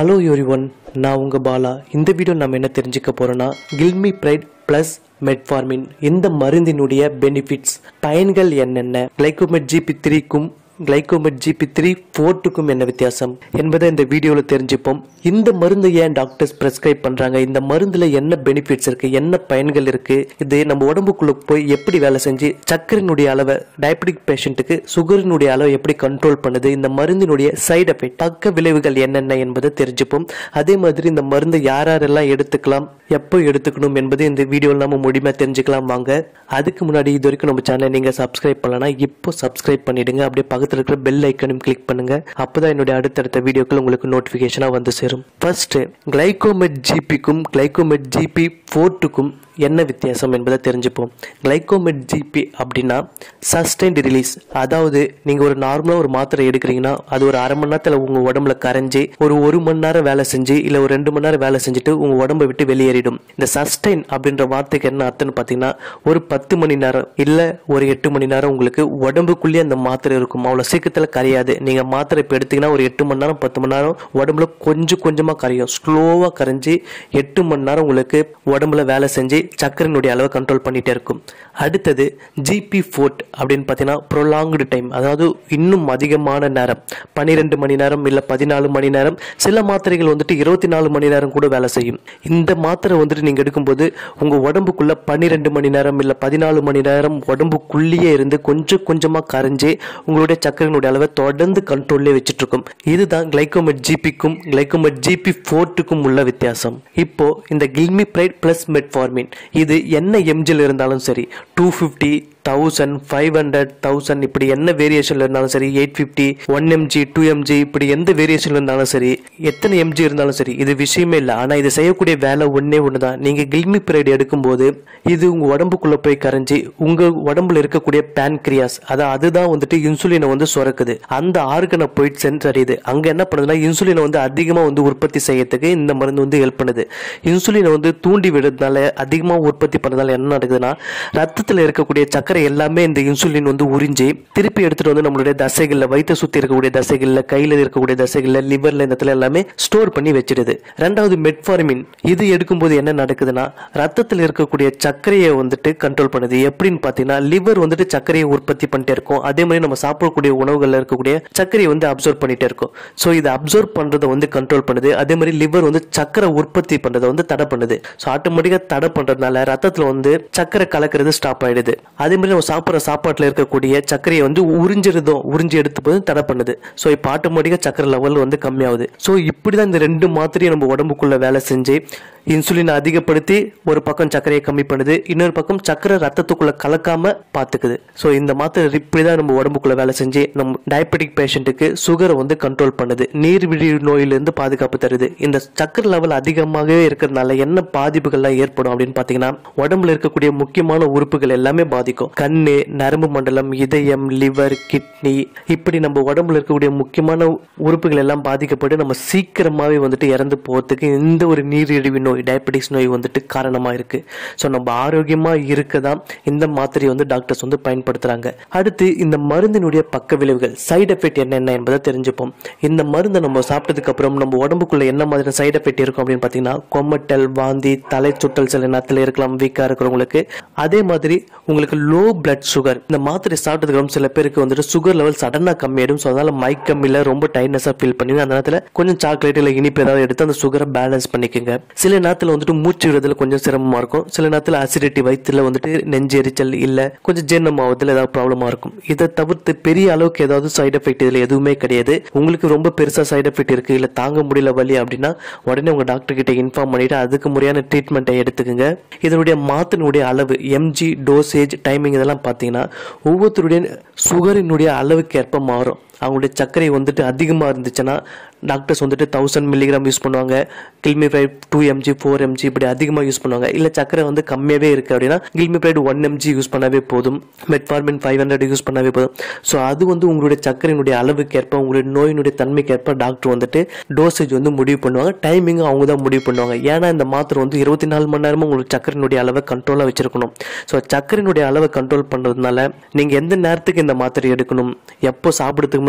hello everyone நான் உங்கள் பாலா இந்த வீடியோ நம்ம என்ன தெரிஞ்சுக்க போகிறோன்னா கில்மி ப்ரைட் ப்ளஸ் மெட்ஃபார்மின் இந்த மருந்தினுடைய பெனிஃபிட்ஸ் பயன்கள் என்னென்ன கிளைகோமெட் ஜிபி த்ரீக்கும் கிளைகோமெட் ஜிபி த்ரீ ஃபோர்ட்டுக்கும் என்ன வித்தியாசம் என்பதை இந்த வீடியோவில் தெரிஞ்சுப்போம் இந்த மருந்தை ஏன் டாக்டர்ஸ் ப்ரெஸ்கிரைப் பண்ணுறாங்க இந்த மருந்தில் என்ன பெனிஃபிட்ஸ் இருக்குது என்ன பயன்கள் இருக்குது இது நம்ம உடம்புக்குள்ளே போய் எப்படி வேலை செஞ்சு சர்க்கரையினுடைய அளவை டயபெட்டிக் பேஷண்ட்டுக்கு சுகரினுடைய அளவை எப்படி கண்ட்ரோல் பண்ணுது இந்த மருந்தினுடைய சைடு எஃபெக்ட் பக்க விளைவுகள் என்னென்ன என்பதை தெரிஞ்சுப்போம் அதே மாதிரி இந்த மருந்தை யார் யாரெல்லாம் எடுத்துக்கலாம் எப்போ எடுத்துக்கணும் என்பது இந்த வீடியோவில் நம்ம முழுமையாக தெரிஞ்சுக்கலாம் வாங்க அதுக்கு முன்னாடி இது வரைக்கும் நம்ம சேனலை நீங்கள் சப்ஸ்கிரைப் பண்ணலனா இப்போ சப்ஸ்கிரைப் பண்ணிடுங்க அப்படியே பக்கத்தில் இருக்கிற பெல் ஐக்கனும் கிளிக் பண்ணுங்க அப்பதான் என்னுடைய அடுத்தடுத்த வீடியோக்கள் உங்களுக்கு நோட்டிஃபிகேஷனாக வந்து சேரும் ஃபர்ஸ்ட் கிளைகோமெட் ஜிபிக்கும் கிளைகோமெட் ஜிபி ஃபோர்ட்டுக்கும் என்ன வித்தியாசம் என்பதை தெரிஞ்சுப்போம் கிளைகோமெட் ஜிபி அப்படின்னா சஸ்டைன்ட் ரிலீஸ் அதாவது நீங்கள் ஒரு நார்மலாக ஒரு மாத்திரை எடுக்கிறீங்கன்னா அது ஒரு அரை மணி நேரத்தில் உங்கள் உடம்புல கரைஞ்சி ஒரு ஒரு மணி நேரம் வேலை செஞ்சு இல்லை ஒரு ரெண்டு மணி நேரம் வேலை செஞ்சுட்டு உங்கள் உடம்பை விட்டு வெளியேறிடும் இந்த சஸ்டைன் அப்படின்ற வார்த்தைக்கு என்ன அர்த்தம்னு பார்த்தீங்கன்னா ஒரு பத்து மணி நேரம் இல்லை ஒரு எட்டு மணி நேரம் உங்களுக்கு உடம்புக்குள்ளேயே அந்த மாத்திரை இருக்கும் அவ்வளோ சீக்கிரத்தில் கரையாது நீங்கள் மாத்திரை இப்போ எடுத்தீங்கன்னா ஒரு எட்டு மணி நேரம் பத்து மணி நேரம் உடம்புல கொஞ்சம் கொஞ்சமாக கரையும் ஸ்லோவாக கரைஞ்சி எட்டு மணி நேரம் உங்களுக்கு உடம்புல வேலை செஞ்சு சர்க்கரையினுடைய அளவை கண்ட்ரோல் பண்ணிட்டே இருக்கும் அடுத்தது ஜிபி ஃபோர்ட் அப்படின்னு பார்த்தீங்கன்னா ப்ரொலாங்டு டைம் அதாவது இன்னும் அதிகமான நேரம் பன்னிரெண்டு மணி நேரம் இல்லை பதினாலு மணி நேரம் சில மாத்திரைகள் வந்துட்டு இருபத்தி நாலு மணி நேரம் கூட வேலை செய்யும் இந்த மாத்திரை வந்துட்டு நீங்கள் எடுக்கும்போது உங்கள் உடம்புக்குள்ள பன்னிரெண்டு மணி நேரம் இல்லை பதினாலு மணி நேரம் உடம்புக்குள்ளேயே இருந்து கொஞ்சம் கொஞ்சமாக கரைஞ்சு உங்களுடைய சர்க்கரையினுடைய அளவை தொடர்ந்து கண்ட்ரோல்லே வச்சுட்டு இருக்கும் இதுதான் கிளைகோமெட் ஜிபிக்கும் கிளைகோமெட் ஜிபி ஃபோர்ட்டுக்கும் உள்ள வித்தியாசம் இப்போ இந்த கில்மி பிரைட் பிளஸ் மெட்ஃபார்மின் இது என்ன எம்ஜில் இருந்தாலும் சரி two fifty thousand five hundred thousand இப்படி என்ன வேரியேஷன்ல இருந்தாலும் சரி eight fifty one mg two mg இப்படி எந்த வேரியேஷன்ல இருந்தாலும் சரி எத்தனை எம்ஜி இருந்தாலும் சரி இது விஷயமே இல்லை ஆனால் இது செய்யக்கூடிய வேலை ஒன்றே ஒன்று தான் நீங்கள் கில்மி பீரியட் எடுக்கும்போது இது உங்கள் உடம்புக்குள்ளே போய் கரைஞ்சி உங்கள் உடம்புல இருக்கக்கூடிய பேன்கிரியாஸ் அதான் அதுதான் வந்துட்டு இன்சுலினை வந்து சுரக்குது அந்த ஆர்கனை போயிட்டு சென்றறியுது அங்கே என்ன பண்ணுதுன்னா இன்சுலினை வந்து அதிகமாக வந்து உற்பத்தி செய்யறதுக்கு இந்த மருந்து வந்து ஹெல்ப் பண்ணுது இன்சுலினை வந்து தூண்டி விடுறதுனால அதிகமாக உற்பத்தி பண்ணுறதுனால என்ன நடக்குதுன்னா ரத்தத்தில் இருக்கக்கூடிய சர்க்கரை எல்லாமே இந்த இன்சுலின் வந்து உறிஞ்சி திருப்பி எடுத்துட்டு வந்து நம்மளுடைய தசைகளில் வயிற்று சுற்றி இருக்கக்கூடிய தசைகளில் கையில் இருக்கக்கூடிய தசைகளில் லிவர்ல இந்த இடத்துல எல்லாமே ஸ்டோர் பண்ணி வச்சிடுது ரெண்டாவது மெட்ஃபார்மின் இது எடுக்கும்போது என்ன நடக்குதுன்னா ரத்தத்தில் இருக்கக்கூடிய சர்க்கரையை வந்துட்டு கண்ட்ரோல் பண்ணுது எப்படின்னு பார்த்தீங்கன்னா லிவர் வந்துட்டு சர்க்கரையை உற்பத்தி பண்ணிட்டே இருக்கும் அதே மாதிரி நம்ம சாப்பிடக்கூடிய உணவுகளில் இருக்கக்கூடிய சர்க்கரையை வந்து அப்சர்வ் பண்ணிட்டே இருக்கும் ஸோ இதை அப்சர்வ் பண்றதை வந்து கண்ட்ரோல் பண்ணுது அதே மாதிரி லிவர் வந்து சர்க்கரை உற்பத்தி பண்றதை வந்து தடை பண்ணுது ஸோ ஆட்டோமேட்டிக்காக தடை பண்றதுனால ரத்தத்தில் வந்து சர்க்கரை கலக்கிறது ஸ்டாப் ஆயிடுது அதே மாதிரி நம்ம சாப்பிட்ற சாப்பாட்டில் இருக்கக்கூடிய சர்க்கரையை வந்து உறிஞ்சிருதும் உறிஞ்சி எடுத்து போது தடை பண்ணுது ஸோ இப்போ ஆட்டோமேட்டிக்காக சர்க்கரை லெவல் வந்து கம்மியாகுது ஸோ இப்படி தான் இந்த ரெண்டு மாத்திரையும் நம்ம உடம்புக்குள்ள வேலை செஞ்சு இன்சுலினை அதிகப்படுத்தி ஒரு பக்கம் சர்க்கரையை கம்மி பண்ணுது இன்னொரு பக்கம் சர்க்கரை ரத்தத்துக்குள்ள கலக்காம பார்த்துக்குது ஸோ இந்த மாத்திரை இப்படி தான் நம்ம உடம்புக்குள்ள வேலை செஞ்சு நம்ம டயபெட்டிக் பேஷண்ட்டுக்கு சுகரை வந்து கண்ட்ரோல் பண்ணுது நீர்விழி நோயிலிருந்து பாதுகாப்பு தருது இந்த சர்க்கரை லெவல் அதிகமாகவே இருக்கிறதுனால என்ன பாதிப்புகள்லாம் ஏற்படும் அப்படின்னு பார்த்தீங்கன்னா உடம்புல இருக்கக்கூடிய முக்கியமான உறுப்புகள் எல்லாமே பாதிக்கும் கண்ணு நரம்பு மண்டலம் இதயம் லிவர் கிட்னி இப்படி நம்ம உடம்புல இருக்கக்கூடிய முக்கியமான உறுப்புகள் எல்லாம் பாதிக்கப்பட்டு நம்ம சீக்கிரமாவே வந்துட்டு இறந்து போகிறதுக்கு இந்த ஒரு நீரிழிவு நோய் டயபெட்டிக்ஸ் நோய் வந்துட்டு காரணமாக இருக்கு ஸோ நம்ம ஆரோக்கியமா இருக்க தான் இந்த மாத்திரையை வந்து டாக்டர்ஸ் வந்து பயன்படுத்துறாங்க அடுத்து இந்த மருந்தினுடைய பக்க விளைவுகள் சைடு எஃபெக்ட் என்னென்ன என்பதை தெரிஞ்சுப்போம் இந்த மருந்தை நம்ம சாப்பிட்டதுக்கு அப்புறம் நம்ம உடம்புக்குள்ள என்ன மாதிரி சைடு எஃபெக்ட் இருக்கும் அப்படின்னு பார்த்தீங்கன்னா கொமட்டல் வாந்தி தலை சுட்டல் சில நேரத்தில் இருக்கலாம் வீக்காக இருக்கிறவங்களுக்கு அதே மாதிரி உங்களுக்கு லோ பிளட் சுகர் இந்த மாத்திரை சாப்பிட்டதுக்கு அப்புறம் சில பேருக்கு வந்துட்டு சுகர் லெவல் சடனாக கம்மியாயிடும் ஸோ அதனால மயக்கம் இல்லை ரொம்ப டைட்னஸாக ஃபீல் பண்ணுவீங்க அந்த நேரத்தில் கொஞ்சம் சாக்லேட் இல்லை இனிப்பு ஏதாவது எடுத்து அந்த சுகரை பேலன்ஸ் பண்ணிக்கோங்க சில நேரத்தில் வந்துட்டு மூச்சு விடுறதுல கொஞ்சம் சிரமமாக இருக்கும் சில நேரத்தில் அசிடிட்டி வயிற்றுல வந்துட்டு நெஞ்சு எரிச்சல் இல்லை கொஞ்சம் ஜீரணம் ஆகுறதுல ஏதாவது ப்ராப்ளமாக இருக்கும் இதை தவிர்த்து பெரிய அளவுக்கு ஏதாவது சைடு எஃபெக்ட் இதில் எதுவுமே கிடையாது உங்களுக்கு ரொம்ப பெருசாக சைடு எஃபெக்ட் இருக்குது இல்லை தாங்க முடியல வலி அப்படின்னா உடனே உங்கள் டாக்டர் கிட்ட இன்ஃபார்ம் பண்ணிட்டு அதுக்கு முறையான ட்ரீட்மெண்ட்டை எடுத்துக்கோங்க இதனுடைய மாத்தினுடைய அளவு எம்ஜி டோசேஜ் டைமிங் இதெல்லாம் பார்த்தீங்கன்னா ஒவ்வொருத்தருடைய சுகரினுடைய அளவுக்கு ஏற்ப மாறும் அவங்களுடைய சர்க்கரை வந்துட்டு அதிகமாக இருந்துச்சுன்னா டாக்டர்ஸ் வந்துட்டு தௌசண்ட் மில்லிகிராம் யூஸ் பண்ணுவாங்க glimepiride two mg four mg இப்படி அதிகமாக யூஸ் பண்ணுவாங்க இல்லை சர்க்கரை வந்து கம்மியாகவே இருக்குது அப்படின்னா glimepiride one mg use பண்ணாவே போதும் மெட்ஃபார்மின் ஃபைவ் ஹண்ட்ரட் யூஸ் பண்ணாவே போதும் ஸோ அது வந்து உங்களுடைய சர்க்கரையினுடைய அளவுக்கு ஏற்ப உங்களுடைய நோயினுடைய தன்மைக்கு ஏற்ப டாக்டர் வந்துட்டு டோசேஜ் வந்து முடிவு பண்ணுவாங்க டைமிங்கும் அவங்க தான் முடிவு பண்ணுவாங்க ஏன்னா இந்த மாத்திரை வந்து இருபத்தி நாலு மணி நேரமும் உங்களுக்கு சர்க்கரையினுடைய அளவை கண்ட்ரோலாக வச்சிருக்கணும் ஸோ சர்க்கரையினுடைய அளவை கண்ட்ரோல் பண்ணுறதுனால நீங்கள் எந்த நேரத்துக்கு இந்த மாத்திரை எடுக்கணும் எப்போ சாப்பிட்றதுக்கு முன்னாடி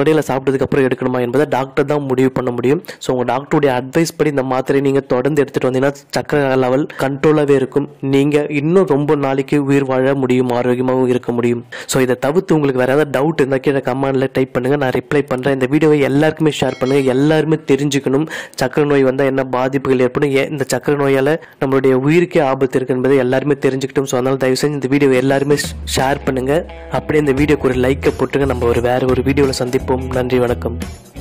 முன்னாடி இல்லை சாப்பிட்டதுக்கு அப்புறம் எடுக்கணுமா என்பதை டாக்டர் தான் முடிவு பண்ண முடியும் ஸோ உங்கள் டாக்டருடைய அட்வைஸ் படி இந்த மாத்திரையை நீங்கள் தொடர்ந்து எடுத்துகிட்டு வந்தீங்கன்னா சக்கரை லெவல் கண்ட்ரோலாகவே இருக்கும் நீங்கள் இன்னும் ரொம்ப நாளைக்கு உயிர் வாழ முடியும் ஆரோக்கியமாகவும் இருக்க முடியும் ஸோ இதை தவிர்த்து உங்களுக்கு வேறு ஏதாவது டவுட் இருந்தால் கீழே கமெண்ட்ல டைப் பண்ணுங்கள் நான் ரிப்ளை பண்ணுறேன் இந்த வீடியோவை எல்லாருக்குமே ஷேர் பண்ணுங்கள் எல்லாருமே தெரிஞ்சுக்கணும் சக்கரை நோய் வந்தால் என்ன பாதிப்புகள் ஏற்படும் ஏன் இந்த சக்கரை நோயால் நம்மளுடைய உயிருக்கே ஆபத்து இருக்கு என்பதை எல்லாருமே தெரிஞ்சுக்கிட்டோம் ஸோ அதனால தயவு செஞ்சு இந்த வீடியோவை எல்லாருமே ஷேர் பண்ணுங்கள் அப்படியே இந்த வீடியோக்கு ஒரு லைக்கை போட்டுங்க நம்ம ஒரு வேற ஒரு வீடியோவில் சந்திப்போம் நன்றி வணக்கம்